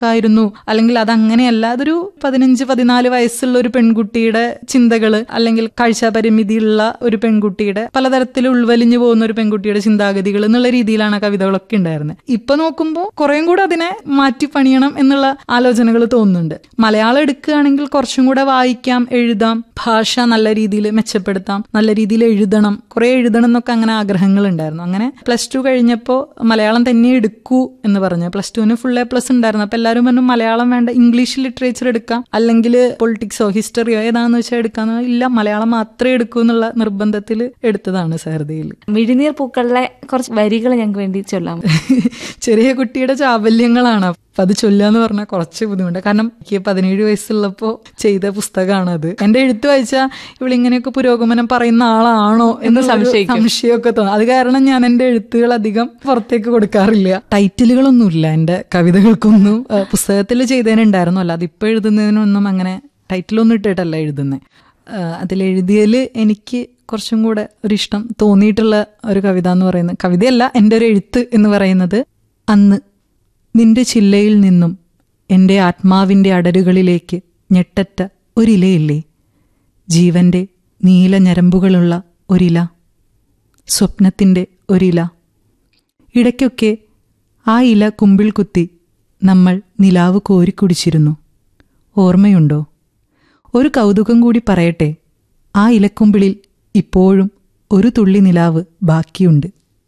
ആയിരുന്നു അല്ലെങ്കിൽ അത് അങ്ങനെയല്ല അതൊരു പതിനഞ്ച് പതിനാല് വയസ്സുള്ള ഒരു പെൺകുട്ടിയുടെ ചിന്തകള് അല്ലെങ്കിൽ കാഴ്ച പരിമിതിയുള്ള ഒരു പെൺകുട്ടിയുടെ പലതരത്തിൽ ഉൾവലിഞ്ഞു പോകുന്ന ഒരു പെൺകുട്ടിയുടെ ചിന്താഗതികൾ എന്നുള്ള രീതിയിലാണ് ആ കവിതകളൊക്കെ ഉണ്ടായിരുന്നത് ഇപ്പൊ നോക്കുമ്പോൾ കുറേം കൂടെ അതിനെ മാറ്റി പണിയണം എന്നുള്ള ആലോചനകൾ തോന്നുന്നുണ്ട് മലയാളം എടുക്കുകയാണെങ്കിൽ കുറച്ചും കൂടെ വായിക്കാം എഴുതാം ഭാഷ നല്ല രീതിയിൽ മെച്ചപ്പെടുത്താം നല്ല രീതിയിൽ എഴുതണം കുറെ എഴുതണം എന്നൊക്കെ അങ്ങനെ ആഗ്രഹങ്ങൾ ഉണ്ടായിരുന്നു അങ്ങനെ പ്ലസ് ടു കഴിഞ്ഞപ്പോൾ മലയാളം തന്നെ എടുക്കൂ എന്ന് പറഞ്ഞു പ്ലസ് ടുവിന് ഫുൾ എ പ്ലസ് ഉണ്ടായിരുന്നു അപ്പൊ എല്ലാവരും പറഞ്ഞു മലയാളം വേണ്ട ഇംഗ്ലീഷ് ലിറ്ററേച്ചർ എടുക്കാം അല്ലെങ്കിൽ പൊളിറ്റിക്സോ ഹിസ്റ്ററിയോ ഏതാണെന്ന് വെച്ചാൽ എടുക്കാന്ന് ഇല്ല മലയാളം മാത്രമേ എടുക്കൂ എന്നുള്ള നിർബന്ധത്തിൽ എടുത്തതാണ് സഹൃദയിൽ മിഴിനീർ പൂക്കളിലെ കുറച്ച് വരികൾ ഞങ്ങൾക്ക് വേണ്ടി ചൊല്ലാം ചെറിയ കുട്ടിയുടെ ചാബല്യങ്ങളാണ് അപ്പൊ അത് ചൊല്ലാന്ന് പറഞ്ഞാൽ കുറച്ച് ബുദ്ധിമുട്ട് കാരണം എനിക്ക് പതിനേഴ് വയസ്സുള്ളപ്പോ ചെയ്ത പുസ്തകമാണ് അത് എന്റെ എഴുത്ത് വായിച്ചാൽ ഇവളിങ്ങനെയൊക്കെ പുരോഗമനം പറയുന്ന ആളാണോ എന്ന് സംശയിക്കും. സംശയമൊക്കെ തോന്നും അത് കാരണം ഞാൻ എന്റെ എഴുത്തുകൾ അധികം പുറത്തേക്ക് കൊടുക്കാറില്ല ടൈറ്റിലുകളൊന്നുമില്ല എന്റെ കവിതകൾക്കൊന്നും പുസ്തകത്തിൽ ചെയ്തതിനുണ്ടായിരുന്നു അല്ല അതിപ്പോ എഴുതുന്നതിനൊന്നും അങ്ങനെ ടൈറ്റിലൊന്നും ഇട്ടിട്ടല്ല എഴുതുന്നത് അതിലെഴുതിയതിൽ എനിക്ക് കുറച്ചും കൂടെ ഒരു ഇഷ്ടം തോന്നിയിട്ടുള്ള ഒരു കവിത എന്ന് പറയുന്നത് കവിതയല്ല എൻ്റെ ഒരു എഴുത്ത് എന്ന് പറയുന്നത് അന്ന് നിന്റെ ചില്ലയിൽ നിന്നും എൻ്റെ ആത്മാവിൻ്റെ അടരുകളിലേക്ക് ഞെട്ടറ്റ ഒരിലയില്ലേ ജീവന്റെ നീല ഞരമ്പുകളുള്ള ഒരില സ്വപ്നത്തിൻ്റെ ഒരില ഇടയ്ക്കൊക്കെ ആ ഇല കുമ്പിൾ കുത്തി നമ്മൾ നിലാവ് കോരിക്കുടിച്ചിരുന്നു ഓർമ്മയുണ്ടോ ഒരു കൗതുകം കൂടി പറയട്ടെ ആ ഇലക്കുമ്പിളിൽ ഇപ്പോഴും ഒരു തുള്ളി നിലാവ് ബാക്കിയുണ്ട്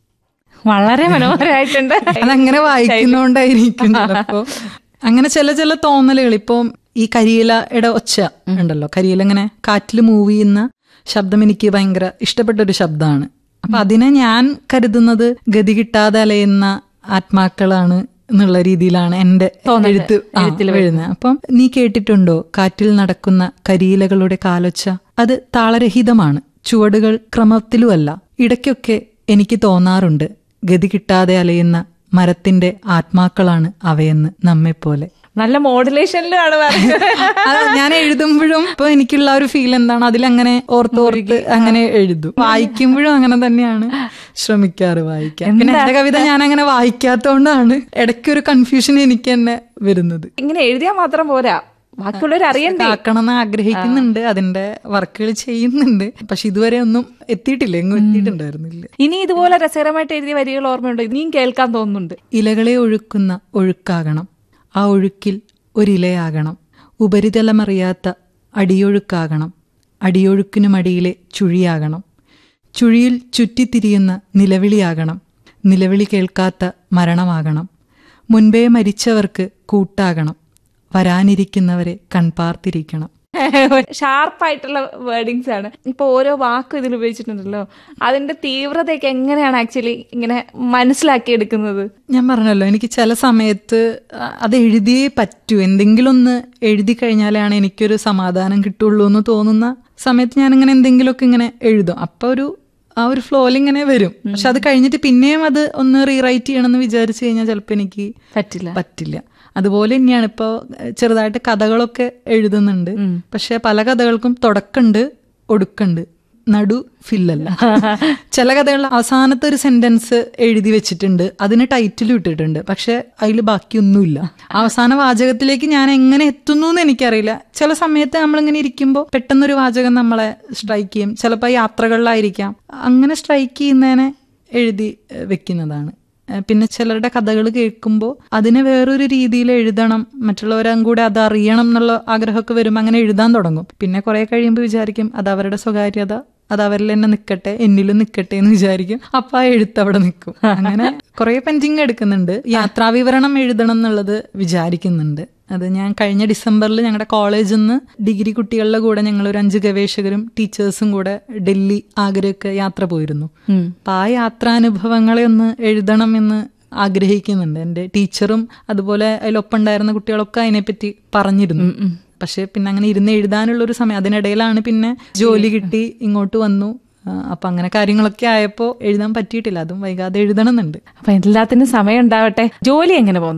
വളരെ മനോഹരമായിട്ടുണ്ട് അതങ്ങനെ വായിക്കുന്നോണ്ടായിരിക്കും ചിലപ്പോ അങ്ങനെ ചില ചില തോന്നലുകൾ ഇപ്പൊ ഈ കരിയിലയുടെ ഒച്ച ഉണ്ടല്ലോ കരിയില ഇങ്ങനെ കാറ്റിൽ മൂവ് ചെയ്യുന്ന ശബ്ദം എനിക്ക് ഭയങ്കര ഇഷ്ടപ്പെട്ട ഒരു ശബ്ദമാണ് അപ്പൊ അതിനെ ഞാൻ കരുതുന്നത് ഗതി കിട്ടാതെ അലയുന്ന ആത്മാക്കളാണ് എന്നുള്ള രീതിയിലാണ് എന്റെ എഴുത്ത് ആ, എഴുതുന്നത് അപ്പം നീ കേട്ടിട്ടുണ്ടോ കാറ്റിൽ നടക്കുന്ന കരിയിലകളുടെ കാലൊച്ച അത് താളരഹിതമാണ് ചുവടുകൾ ക്രമത്തിലുമല്ല ഇടയ്ക്കൊക്കെ എനിക്ക് തോന്നാറുണ്ട് ഗതി കിട്ടാതെ അലയുന്ന മരത്തിന്റെ ആത്മാക്കളാണ് അവയെന്ന് നമ്മെപ്പോലെ നല്ല മോഡുലേഷനിലാണ് പറയുന്നത് അത് ഞാൻ എഴുതുമ്പോഴും ഇപ്പൊ എനിക്കുള്ള ഒരു ഫീൽ എന്താണ് അതിലങ്ങനെ ഓർത്തോർത്ത് അങ്ങനെ എഴുതും വായിക്കുമ്പോഴും അങ്ങനെ തന്നെയാണ് ശ്രമിക്കാറ് വായിക്കാൻ പിന്നെ എന്റെ കവിത ഞാൻ അങ്ങനെ വായിക്കാത്തോണ്ടാണ് ഇടയ്ക്കൊരു കൺഫ്യൂഷൻ എനിക്ക് തന്നെ വരുന്നത് ഇങ്ങനെ എഴുതിയാൽ മാത്രം പോരാ ബാക്കിയുള്ളവർ അറിയണ്ടേ ആക്കണം എന്ന് ആഗ്രഹിക്കുന്നുണ്ട് അതിന്റെ വർക്കുകൾ ചെയ്യുന്നുണ്ട് പക്ഷെ ഇതുവരെ ഒന്നും എത്തിയിട്ടില്ല എങ്ങും എത്തിയിട്ടുണ്ടായിരുന്നില്ല ഇനി ഇതുപോലെ രസകരമായിട്ട് എഴുതിയ വരികൾ ഓർമ്മയുണ്ടോ ഇനിയും കേൾക്കാൻ തോന്നുന്നുണ്ട് ഇലകളെ ഒഴുക്കുന്ന ഒഴുക്കാകണം ആ ഒഴുക്കിൽ ഒരിലയാകണം ഉപരിതലമറിയാത്ത അടിയൊഴുക്കാകണം അടിയൊഴുക്കിനുമടിയിലെ ചുഴിയാകണം ചുഴിയിൽ ചുറ്റിത്തിരിയുന്ന നിലവിളിയാകണം നിലവിളി കേൾക്കാത്ത മരണമാകണം മുൻപേ മരിച്ചവർക്ക് കൂട്ടാകണം വരാനിരിക്കുന്നവരെ കൺപാർത്തിരിക്കണം ഷാർപ്പായിട്ടുള്ള വേർഡിങ്സ് ആണ് ഇപ്പൊ ഓരോ വാക്കും ഇതിൽ ഉപയോഗിച്ചിട്ടുണ്ടല്ലോ അതിന്റെ തീവ്രതയൊക്കെ എങ്ങനെയാണ് ആക്ച്വലി ഇങ്ങനെ മനസ്സിലാക്കി എടുക്കുന്നത് ഞാൻ പറഞ്ഞല്ലോ എനിക്ക് ചില സമയത്ത് അ- അത് എഴുതിയേ പറ്റൂ എന്തെങ്കിലും ഒന്ന് എഴുതി കഴിഞ്ഞാലാണ് എനിക്കൊരു സമാധാനം കിട്ടുള്ളൂ എന്ന് തോന്നുന്ന സമയത്ത് ഞാൻ ഇങ്ങനെ എന്തെങ്കിലുമൊക്കെ ഇങ്ങനെ എഴുതും അപ്പൊ ഒരു ആ ഒരു ഫ്ലോയിൽ ഇങ്ങനെ വരും പക്ഷെ അത് കഴിഞ്ഞിട്ട് പിന്നെയും അത് ഒന്ന് റീറൈറ്റ് ചെയ്യണമെന്ന് വിചാരിച്ചു കഴിഞ്ഞാൽ ചിലപ്പോൾ എനിക്ക് പറ്റില്ല പറ്റില്ല അതുപോലെ തന്നെയാണ് ഇപ്പോൾ ചെറുതായിട്ട് കഥകളൊക്കെ എഴുതുന്നുണ്ട് പക്ഷെ പല കഥകൾക്കും തുടക്കമുണ്ട് ഒടുക്കുണ്ട് നടു ഫില്ലല്ല ചില കഥകളിൽ അവസാനത്തെ ഒരു സെന്റൻസ് എഴുതി വെച്ചിട്ടുണ്ട് അതിന് ടൈറ്റിലും ഇട്ടിട്ടുണ്ട് പക്ഷെ അതിൽ ബാക്കിയൊന്നുമില്ല അവസാന വാചകത്തിലേക്ക് ഞാൻ എങ്ങനെ എത്തുന്നു എന്ന് എനിക്കറിയില്ല ചില സമയത്ത് നമ്മളിങ്ങനെ ഇരിക്കുമ്പോൾ പെട്ടെന്നൊരു വാചകം നമ്മളെ സ്ട്രൈക്ക് ചെയ്യും ചിലപ്പോൾ യാത്രകളിലായിരിക്കാം അങ്ങനെ സ്ട്രൈക്ക് ചെയ്യുന്നതിനെ എഴുതി ഏഹ്, വെക്കുന്നതാണ് ഏഹ് പിന്നെ ചിലരുടെ കഥകൾ കേൾക്കുമ്പോൾ അതിനെ വേറൊരു രീതിയിൽ എഴുതണം മറ്റുള്ളവരും കൂടെ അത് അറിയണം എന്നുള്ള ആഗ്രഹമൊക്കെ വരുമ്പോൾ അങ്ങനെ എഴുതാൻ തുടങ്ങും പിന്നെ കുറെ കഴിയുമ്പോൾ വിചാരിക്കും അത് അവരുടെ സ്വകാര്യത അത് അവരിൽ തന്നെ നിൽക്കട്ടെ എന്നിലും നിൽക്കട്ടെ എന്ന് വിചാരിക്കും അപ്പൊ ആ എഴുത്ത് അവിടെ നിൽക്കും അങ്ങനെ കുറെ പെൻഡിങ് എടുക്കുന്നുണ്ട് യാത്രാവിവരണം എഴുതണം എന്നുള്ളത് വിചാരിക്കുന്നുണ്ട് അത് ഞാൻ കഴിഞ്ഞ ഡിസംബറിൽ ഞങ്ങളുടെ കോളേജിൽ നിന്ന് ഡിഗ്രി കുട്ടികളുടെ കൂടെ ഞങ്ങൾ ഒരു അഞ്ച് ഗവേഷകരും ടീച്ചേഴ്സും കൂടെ ഡൽഹി ആഗ്രയൊക്കെ യാത്ര പോയിരുന്നു അപ്പൊ ആ യാത്രാനുഭവങ്ങളെ ഒന്ന് എഴുതണം എന്ന് ആഗ്രഹിക്കുന്നുണ്ട് എൻ്റെ ടീച്ചറും അതുപോലെ അതിലൊപ്പം ഉണ്ടായിരുന്ന കുട്ടികളൊക്കെ അതിനെപ്പറ്റി പറഞ്ഞിരുന്നു പക്ഷെ പിന്നെ അങ്ങനെ ഇരുന്ന് എഴുതാനുള്ള ഒരു സമയം അതിനിടയിലാണ് പിന്നെ ജോലി കിട്ടി ഇങ്ങോട്ട് വന്നു ആ, അപ്പൊ അങ്ങനെ കാര്യങ്ങളൊക്കെ ആയപ്പോൾ എഴുതാൻ പറ്റിയിട്ടില്ല അതും വൈകാതെ എഴുതണമെന്നുണ്ട് അപ്പൊ എല്ലാത്തിനും സമയം ഉണ്ടാവട്ടെ ജോലി എങ്ങനെ പോന്നു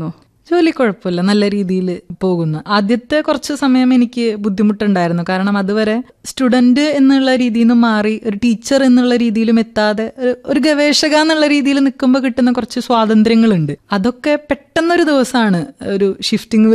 ജോലി കുഴപ്പമില്ല നല്ല രീതിയിൽ പോകുന്നു ആദ്യത്തെ കുറച്ച് സമയം എനിക്ക് ബുദ്ധിമുട്ടുണ്ടായിരുന്നു കാരണം അതുവരെ സ്റ്റുഡന്റ് എന്നുള്ള രീതിയിൽ നിന്ന് മാറി ഒരു ടീച്ചർ എന്നുള്ള രീതിയിലും എത്താതെ ഒരു- ഒരു ഗവേഷക എന്നുള്ള രീതിയിൽ നിൽക്കുമ്പോൾ കിട്ടുന്ന കുറച്ച് സ്വാതന്ത്ര്യങ്ങളുണ്ട് അതൊക്കെ പെട്ടെന്നൊരു ദിവസമാണ് ഒരു ഷിഫ്റ്റിംഗ്